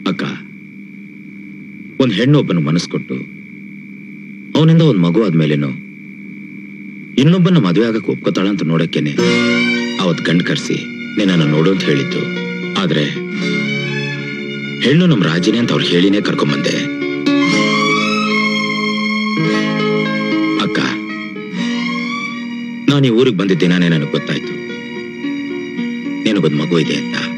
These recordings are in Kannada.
ಅಕ್ಕ ಒಂದ್ ಹೆಣ್ಣು ಒಬ್ಬನ ಮನಸ್ಸು ಕೊಟ್ಟು ಅವನಿಂದ ಒಂದ್ ಮಗು ಆದ್ಮೇಲೇನು ಇನ್ನೊಬ್ಬನ ಮದುವೆ ಆಗಕ್ಕೆ ಒಪ್ಕೋತಾಳ ಅಂತ ನೋಡಕ್ಕೇನೆ ಅವತ್ ಗಂಡ್ ಕರ್ಸಿ ನಿನ್ನನ್ನು ನೋಡು ಅಂತ ಹೇಳಿದ್ದು ಆದ್ರೆ ಹೆಣ್ಣು ನಮ್ ರಾಜಿನೇ ಅಂತ ಅವ್ರು ಹೇಳಿನೇ ಕರ್ಕೊಂಬಂದೆ ಅಕ್ಕ ನಾನು ಈ ಊರಿಗೆ ಬಂದಿದ್ದ ದಿನಾನೇ ನನಗೆ ಗೊತ್ತಾಯ್ತು ನಿನಗೊಂದು ಮಗು ಇದೆ ಅಂತ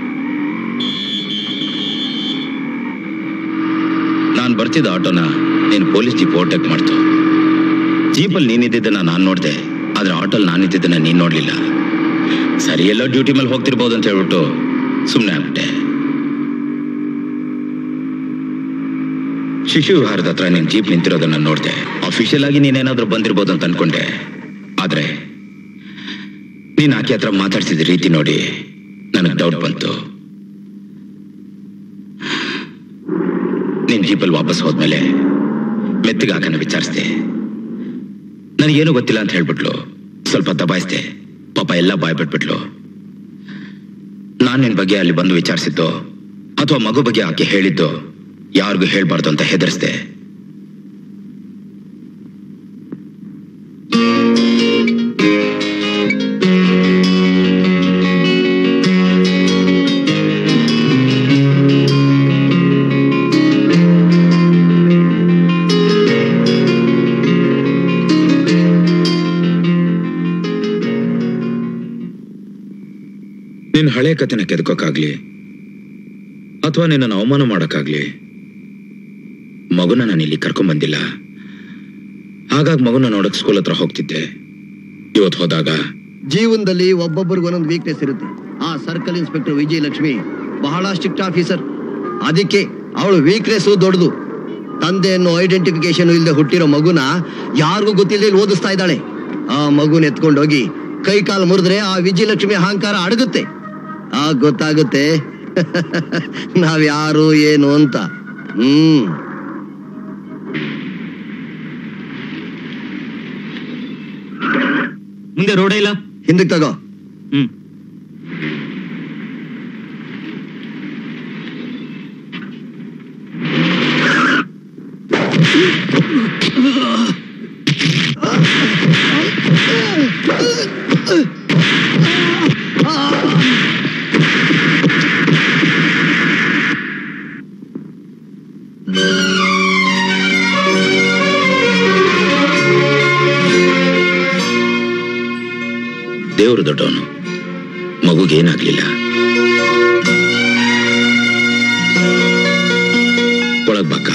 ನಾನು ಬರ್ತಿದ್ದ ಆಟೋನ ನೀನು ಪೊಲೀಸ್ ಜೀಪ್ ಓವರ್ಟೇಕ್ ಮಾಡ್ತು ಜೀಪಲ್ಲಿ ನೀನಿದ್ದನ್ನ ನಾನು ನೋಡಿದೆ ಆದ್ರೆ ಆಟೋಲ್ ನಾನಿದ್ದನ್ನ ನೀನ್ ನೋಡ್ಲಿಲ್ಲ ಸರಿ ಎಲ್ಲೋ ಡ್ಯೂಟಿ ಮೇಲೆ ಹೋಗ್ತಿರ್ಬೋದು ಅಂತ ಹೇಳ್ಬಿಟ್ಟು ಸುಮ್ಮನೆ ಆಗ್ಬಿಟ್ಟೆ ಶಿಶು ವಿಹಾರದ ಹತ್ರ ನೀನ್ ಜೀಪ್ ನಿಂತಿರೋದನ್ನ ನೋಡಿದೆ ಅಫಿಷಿಯಲ್ ಆಗಿ ನೀನೇನಾದ್ರೂ ಬಂದಿರ್ಬೋದು ಅಂತ ಅನ್ಕೊಂಡೆ ಆದ್ರೆ ನೀನ್ ಆಕೆ ಹತ್ರ ಮಾತಾಡ್ಸಿದ ರೀತಿ ನೋಡಿ ನನಗೆ ಡೌಟ್ ಬಂತು ನೀನ್ ಜೀಪಲ್ಲಿ ವಾಪಸ್ ಹೋದ್ಮೇಲೆ ಮೆತ್ತಗೆ ಆಕನ ವಿಚಾರಿಸ್ದೆ ನನಗೇನು ಗೊತ್ತಿಲ್ಲ ಅಂತ ಹೇಳ್ಬಿಟ್ಲು ಸ್ವಲ್ಪ ದಬಾಯಿಸ್ದೆ ಪಾಪ ಎಲ್ಲ ಬಾಯ್ ಬಿಟ್ಬಿಟ್ಲು ನಾನ್ ನಿನ್ ಬಗ್ಗೆ ಅಲ್ಲಿ ಬಂದು ವಿಚಾರಿಸಿದ್ದು ಅಥವಾ ಮಗು ಬಗ್ಗೆ ಆಕೆ ಹೇಳಿದ್ದು ಯಾರಿಗೂ ಹೇಳ್ಬಾರ್ದು ಅಂತ ಹೆದರ್ಸ್ದೆ ನಿನ್ ಹಳೆ ಕಥೆನ ಕೆದಕೋಕ್ಕಾಗ್ಲಿ ಅಥವಾ ನಿನ್ನನ್ನು ಅವಮಾನ ಮಾಡೋಕ್ಕಾಗ್ಲಿ ಮಗುನ ನಾನು ಇಲ್ಲಿ ಕರ್ಕೊಂಡ್ ಬಂದಿಲ್ಲ ಹಾಗಾಗಿ ಮಗುನ ನೋಡಕ್ ಸ್ಕೂಲ್ ಹತ್ರ ಹೋಗ್ತಿದ್ದೆ ಇವತ್ತು ಹೋದಾಗ ಜೀವನದಲ್ಲಿ ಒಬ್ಬೊಬ್ಬರಿಗೆ ಒಂದೊಂದು ವೀಕ್ನೆಸ್ ಇರುತ್ತೆ ಆ ಸರ್ಕಲ್ ಇನ್ಸ್ಪೆಕ್ಟರ್ ವಿಜಯಲಕ್ಷ್ಮಿ ಬಹಳ ಸ್ಟ್ರಿಕ್ಟ್ ಆಫೀಸರ್ ಅದಕ್ಕೆ ಅವಳು ವೀಕ್ನೆಸ್ ದೊಡ್ಡದು ತಂದೆ ಅನ್ನೋ ಐಡೆಂಟಿಫಿಕೇಶನ್ ಇಲ್ಲದೆ ಹುಟ್ಟಿರೋ ಮಗುನ ಯಾರಿಗೂ ಗೊತ್ತಿಲ್ಲದೆ ಓದಿಸ್ತಾ ಇದ್ದಾಳೆ ಆ ಮಗುನ ಎತ್ಕೊಂಡೋಗಿ ಕೈ ಕಾಲು ಮುರಿದ್ರೆ ಆ ವಿಜಯಲಕ್ಷ್ಮಿ ಅಹಂಕಾರ ಅಡಗುತ್ತೆ ಆ ಗೊತ್ತಾಗುತ್ತೆ ನಾವ್ಯಾರು ಏನು ಅಂತ ಹ್ಮ್ ಮುಂದೆ ರೋಡೇ ಇಲ್ಲ ಹಿಂದಕ್ಕೆ ತಗೋ ಹ್ಮ್ ದೇವರು ದೊಡ್ಡವನು ಮಗುಗೇನಾಗ್ಲಿಲ್ಲ ಒಳಗ್ ಬಕ್ಕ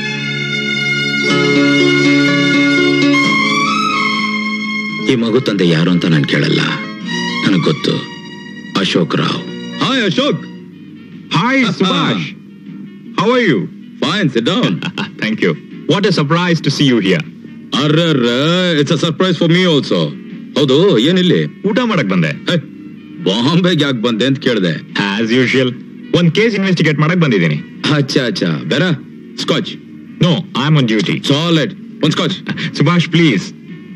ಈ ಮಗು ತಂದೆ ಯಾರು ಅಂತ ನಾನು ಕೇಳಲ್ಲ ನನಗ್ ಗೊತ್ತು Ashok Rao Hi, Ashok. Hi, Subhash. How are you? Fine sit down Thank you. What a surprise to see you here. ಅರ್ರರ್ರ it's a surprise for me also ಹೌದು ಏನಿಲ್ಲಿ ಊಟ ಮಾಡಕ್ ಬಂದೆ ಬಾಂಬೆಗೆ ಯಾಕೆ ಬಂದೆ ಅಂತ ಕೇಳಿದೆ ಆಸ್ ಯೂಶುವಲ್ ಒಂದ್ ಕೇಸ್ ಇನ್ವೆಸ್ಟಿಗೇಟ್ ಮಾಡಕ್ ಬಂದಿದ್ದೀನಿ ಅಚ್ಚಾ ಅಚ್ಚಾ bearer scotch no I am on duty salad ಒಂದ್ ಸ್ಕಾಚ್ ಸುಭಾಷ್ ಪ್ಲೀಸ್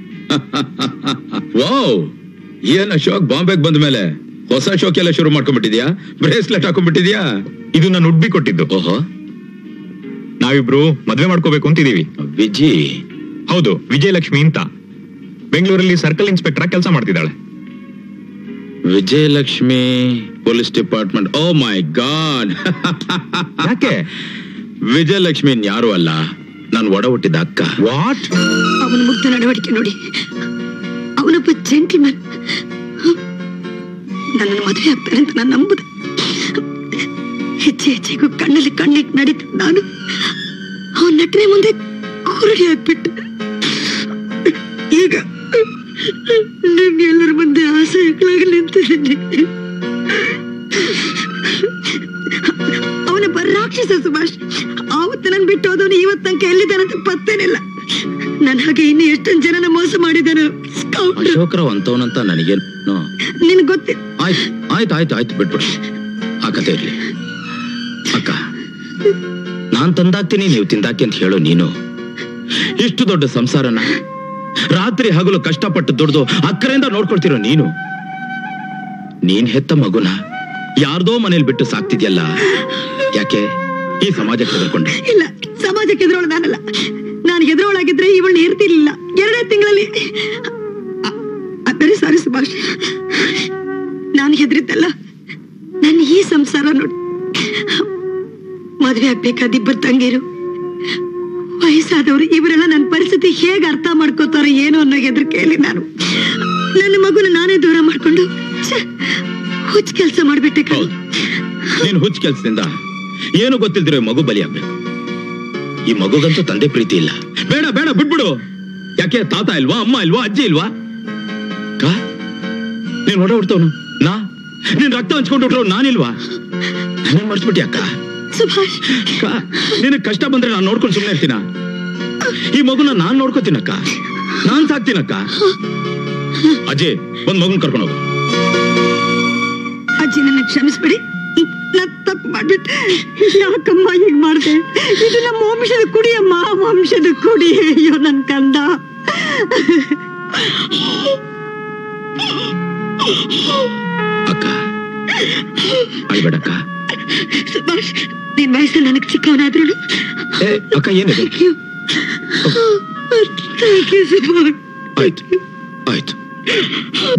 ವಾವ್ ಏನ್ ಅಶೋಕ್ ಬಾಂಬೆಗೆ ಬಂದ ಮೇಲೆ ಹೊಸ ಶೋಕ್ ಎಲ್ಲ ಶುರು ಮಾಡ್ಕೊಂಡ್ಬಿಟ್ಟಿದ್ಯಾ ಬ್ರೇಸ್ಲೆಟ್ ಹಾಕೊಂಡ್ಬಿಟ್ಟಿದ್ಯಾ ಇದು ನಾನು ಉಡ್ಬಿ ಕೊಟ್ಟಿದ್ದು ಓಹೋ ನಾವಿಬ್ರು ಮದ್ವೆ ಮಾಡ್ಕೋಬೇಕು ಅಂತಿದೀವಿ ವಿಜಿ ಹೌದು ವಿಜಯಲಕ್ಷ್ಮಿ ಅಂತ ಬೆಂಗಳೂರಲ್ಲಿ ಸರ್ಕಲ್ ಇನ್ಸ್ಪೆಕ್ಟರ್ ಕೆಲಸ ಮಾಡ್ತಿದ್ದಾಳೆ Vijayalakshmi police department oh my god ಯಾಕೆ ವಿಜಯಲಕ್ಷ್ಮಿ ಯಾರು ಅಲ್ಲ ನಾನು ಒಡ ಹುಟ್ಟಿದ ಅಕ್ಕ ವಾಟ್ ಅವನ ಮುಗ್ಧ ನಡವಳಿಕೆ ನೋಡಿ ಅವನೊಬ್ಬ ಜೆಂಟ್ಲ್ಮನ್ ನನ್ನನ್ನು ಮದುವೆ ಆಗ್ತಾರೆ ಅಂತ ನಾನು ನಂಬುದು ಹೆಜ್ಜೆ ಹೆಜ್ಜೆಗೂ ಕಣ್ಣಲ್ಲಿ ಕಣ್ಣಿಟ್ಟು ನಡೀತು ನಾನು ಅವನ ನಟನೆ ಮುಂದೆ ಕುರುಡಿ ಆಗ್ಬಿಟ್ಟು ಈಗ ನಂಗೆ ಎಲ್ಲರ ಮುಂದೆ ಆಸೆಗಳಾಗಿ ನಿಂತಿದ್ದೀನಿ ಅವನೊಬ್ಬ ರಾಕ್ಷಸ ಸುಭಾಷ್ ಆವತ್ತು ನನ್ ಬಿಟ್ಟು ಹೋದವನು ಇವತ್ತು ತನಕ ಎಲ್ಲಿದ್ದಾನಂತ ಪತ್ತೇನಿಲ್ಲ ನನ್ ಹಾಗೆ ಇನ್ನು ಎಷ್ಟೊಂದ್ ಜನನ ಮೋಸ ಮಾಡಿದಾನು ಸ್ಕೌಟ್ ಅಶೋಕ್ ರಾವ್ ಅಂತವನಂತ ನನಗೇನು ನಿನ್ ಗೊತ್ತಿಲ್ಲ ಆಯ್ತು ಆಯ್ತು ಆಯ್ತು ಆಯ್ತು ಬಿಟ್ಬಿಡು ಆ ಕತೆ ಇರ್ಲಿ ಅಕ್ಕ ನಾನ್ ತಂದಾಕ್ತೀನಿ ನೀವು ತಿಂದಾಕಿ ಅಂತ ಹೇಳು ನೀನು ಇಷ್ಟು ದೊಡ್ಡ ಸಂಸಾರನ ರಾತ್ರಿ ಹಗಲು ಕಷ್ಟಪಟ್ಟು ದುಡ್ದು ಅಕ್ಕರೆಯಿಂದ ನೋಡ್ಕೊಳ್ತಿರೋ ನೀನು ನೀನ್ ಹೆತ್ತ ಮಗುನ ಯಾರ್ದೋ ಮನೇಲಿ ಬಿಟ್ಟು ಸಾಕ್ತಿದ್ಯಲ್ಲ ಯಾಕೆ ಈ ಸಮಾಜಕ್ಕೆ ಹೆದರ್ಕೊಂಡೆ ಇಲ್ಲ ಸಮಾಜಕ್ಕೆ ಎದುರೋಳು ನಾನಲ್ಲ ನಾನು ಎದುರೋಳಾಗಿದ್ರೆ ಇವಳನ್ನ ಇರ್ತಿರ್ಲಿಲ್ಲ ಎರಡೇ ತಿಂಗಳಲ್ಲಿ ಅದರೆ ಸಾರಿ ಸುಭಾಷ್ ನಾನು ಹೆದರಿದ್ದಲ್ಲ ನನ್ನ ಈ ಸಂಸಾರ ನೋಡಿ ಮದ್ವೆ ಆಗ್ಬೇಕಾದ ಇಬ್ಬರು ತಂಗಿರು ವಯಸ್ಸಾದವರು ಇವರೆಲ್ಲ ನನ್ನ ಪರಿಸ್ಥಿತಿ ಹೇಗೆ ಅರ್ಥ ಮಾಡ್ಕೋತಾರೋ ಏನೋ ಅನ್ನೋ ಹೆದರಿಕೆಯಲ್ಲಿ ನಾನು ನನ್ನ ಮಗುನ ನಾನೇ ದೂರ ಮಾಡ್ಕೊಂಡು ಛೆ, ಹುಚ್ಚ ಕೆಲಸ ಮಾಡ್ಬಿಟ್ಟೆ ಕಣೋ. ಹೌದು ನೀನ್ ಹುಚ್ಚ ಕೆಲ್ಸದಿಂದ ಏನು ಗೊತ್ತಿಲ್ದಿರೋ ಈ ಮಗು ಬಲಿಯಾಗ್ಬೇಕು ಈ ಮಗುಗಂತೂ ತಂದೆ ಪ್ರೀತಿ ಇಲ್ಲ ಬೇಡ ಬೇಡ ಬಿಟ್ಬಿಡು ಯಾಕೆ ತಾತ ಇಲ್ವಾ ಅಮ್ಮ ಇಲ್ವಾ ಅಜ್ಜಿ ಇಲ್ವಾ ಕಾ ನೀನ್ ಹೊಡ ಹುಡ್ತವನು ನಾ ನೀನ್ ರಕ್ತ ಹಂಚ್ಕೊಂಡು ಹುಟ್ರೋ ನಾನಿಲ್ವಾ ನನ್ ಮರ್ಸ್ಬಿಟ್ಟಿ ಅಕ್ಕ ಸುಭಾಷ್ ಅಕ್ಕ ನಿನಗ್ ಕಷ್ಟ ಬಂದ್ರೆ ನಾನ್ ನೋಡ್ಕೊಂಡು ಸುಮ್ಮನೆ ಇರ್ತೀನ ಈ ಮಗುನ ನಾನ್ ನೋಡ್ಕೋತೀನಕ್ಕ ನಾನ್ ಸಾಕ್ತೀನಕ್ಕ ಅಜಯ್ ಒಂದ್ ಮಗುನ್ ಕರ್ಕೊಂಡು ಹೋಗು ಅಜ್ಜಿ ನನ್ನ ಕ್ಷಮಿಸ್ಬಿಡಿ ನಾನ್ ತಪ್ಪು ಮಾಡ್ಬಿಟ್ಟೆ ಯಾಕಮ್ಮ ಹೀಗ್ ಮಾಡ್ದೆ ಇದು ನಮ್ಮ ವಂಶದ ಕುಡಿ ಅಮ್ಮ ವಂಶದ ಕುಡಿ ಅಯ್ಯೋ ನನ್ ಕಂದ ಅಕ್ಕ ಅಳ್ಬೇಡಕ್ಕ ಸುಭಾಷ್ ನಿನ್ ವಯಸ್ಸಲ್ಲಿ ನನಗ್ ಚಿಕ್ಕವನಾದ್ರು ಏ ಅಕ್ಕ ಏನಿದೆ ಥ್ಯಾಂಕ್ ಯು ಸುಭಾಷ್ ಆಯ್ತು ಆಯ್ತು